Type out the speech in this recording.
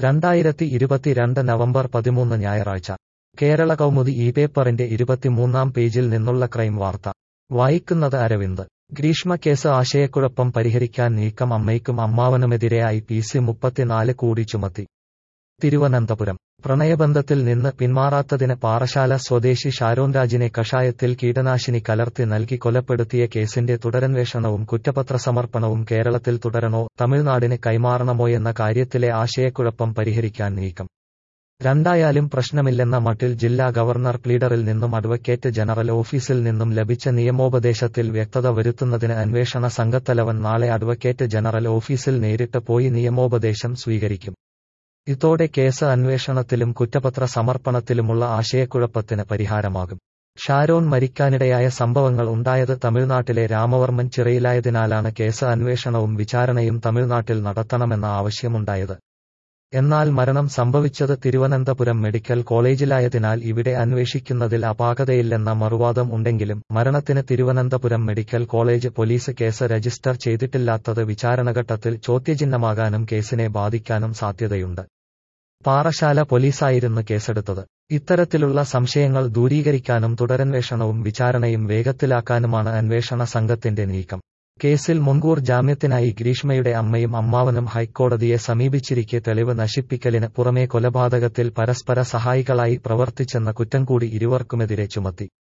രണ്ടായിരത്തി ഇരുപത്തിരണ്ട് നവംബർ പതിമൂന്ന് ഞായറാഴ്ച കേരള കൗമുദി ഈ പേപ്പറിന്റെ ഇരുപത്തിമൂന്നാം പേജിൽ നിന്നുള്ള ക്രൈം വാർത്ത വായിക്കുന്നത് അരവിന്ദ് ഗ്രീഷ്മ കേസ് ആശയക്കുഴപ്പം പരിഹരിക്കാൻ നീക്കം അമ്മയ്ക്കും അമ്മാവനുമെതിരെയായി പി സി മുപ്പത്തിനാല് കൂടി ചുമത്തി തിരുവനന്തപുരം പ്രണയബന്ധത്തിൽ നിന്ന് പിന്മാറാത്തതിന് പാറശാല സ്വദേശി ഷാരോൺ രാജിനെ കഷായത്തിൽ കീടനാശിനി കലർത്തി നൽകി കൊലപ്പെടുത്തിയ കേസിന്റെ തുടരന്വേഷണവും കുറ്റപത്ര സമർപ്പണവും കേരളത്തിൽ തുടരണോ തമിഴ്നാടിന് കൈമാറണമോയെന്ന കാര്യത്തിലെ ആശയക്കുഴപ്പം പരിഹരിക്കാൻ നീക്കം രണ്ടായാലും പ്രശ്നമില്ലെന്ന മട്ടിൽ ജില്ലാ ഗവർണർ പ്ലീഡറിൽ നിന്നും അഡ്വക്കേറ്റ് ജനറൽ ഓഫീസിൽ നിന്നും ലഭിച്ച നിയമോപദേശത്തിൽ വ്യക്തത വരുത്തുന്നതിന് അന്വേഷണ സംഘത്തലവൻ നാളെ അഡ്വക്കേറ്റ് ജനറൽ ഓഫീസിൽ നേരിട്ട് പോയി നിയമോപദേശം സ്വീകരിക്കും ഇതോടെ കേസ് അന്വേഷണത്തിലും കുറ്റപത്ര സമർപ്പണത്തിലുമുള്ള ആശയക്കുഴപ്പത്തിന് പരിഹാരമാകും ഷാരോൺ മരിക്കാനിടയായ സംഭവങ്ങൾ ഉണ്ടായത് തമിഴ്നാട്ടിലെ രാമവർമ്മൻ ചിറയിലായതിനാലാണ് കേസ് അന്വേഷണവും വിചാരണയും തമിഴ്നാട്ടിൽ നടത്തണമെന്ന ആവശ്യമുണ്ടായത് എന്നാൽ മരണം സംഭവിച്ചത് തിരുവനന്തപുരം മെഡിക്കൽ കോളേജിലായതിനാൽ ഇവിടെ അന്വേഷിക്കുന്നതിൽ അപാകതയില്ലെന്ന മറുവാദം ഉണ്ടെങ്കിലും മരണത്തിന് Thiruvananthapuram medical college police case register ചെയ്തിട്ടില്ലാത്തത് വിചാരണഘട്ടത്തിൽ ചോദ്യചിഹ്നമാകാനും കേസിനെ ബാധിക്കാനും സാധ്യതയുണ്ട് പാറശാല പോലീസായിരുന്നു കേസെടുത്തത് ഇത്തരത്തിലുള്ള സംശയങ്ങൾ ദൂരീകരിക്കാനും തുടരന്വേഷണവും വിചാരണയും വേഗത്തിലാക്കാനുമാണ് അന്വേഷണ സംഘത്തിന്റെ നീക്കം കേസിൽ മുൻകൂർ ജാമ്യത്തിനായി ഗ്രീഷ്മയുടെ അമ്മയും അമ്മാവനും ഹൈക്കോടതിയെ സമീപിച്ചിരിക്കെ തെളിവ് നശിപ്പിക്കലിന് പുറമെ കൊലപാതകത്തിൽ പരസ്പര സഹായികളായി പ്രവർത്തിച്ചെന്ന കുറ്റം കൂടി ഇരുവർക്കുമെതിരെ ചുമത്തി